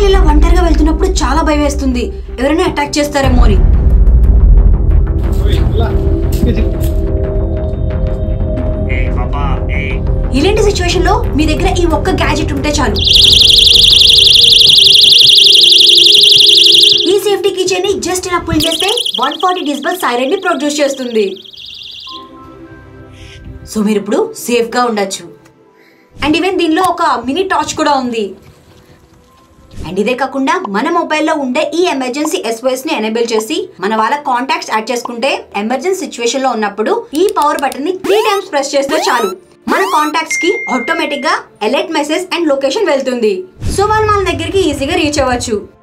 ఇలా ఒంటరిగా వెళ్తున్నప్పుడు చాలా భయం వేస్తుంది ఎవరైనా అటాక్ చేస్తారేమో అని ఏ పాపా ఏ ఇలాంటి సిచ్యువేషన్ లో మీ దగ్గర ఈ ఒక్క గ్యాజెట్ ఉంటే చాలు ఈ సేఫ్టీ కిచెన్ ని జస్ట్ ఇలా పుల్ చేస్తే వన్ ఫార్టీ డిస్బల్ సైరన్ ని ప్రొడ్యూస్ చేస్తుంది సో మీరు ఇప్పుడు సేఫ్ గా ఉండొచ్చు అండ్ ఈవెన్ దీనిలో ఒక మినీ టార్చ్ కూడా ఉంది అండ్ ఇదే కాకుండా మన మొబైల్లో ఉండే ఈ ఎమర్జెన్సీ ఎస్ఓఎస్ ని ఎనేబుల్ చేసి మన వాళ్ళ కాంటాక్ట్స్ యాడ్ చేసుకుంటే ఎమర్జెన్సీ సిచ్యువేషన్ లో ఉన్నప్పుడు ఈ పవర్ బటన్ ని త్రీ టైమ్స్ ప్రెస్ చేస్తే చాలు మన కాంటాక్ట్స్ కి ఆటోమేటిక్ గా అలర్ట్ మెసేజ్ అండ్ లొకేషన్ వెళ్తుంది సో వాళ్ళు మన దగ్గరికి ఈజీగా రీచ్ అవ్వచ్చు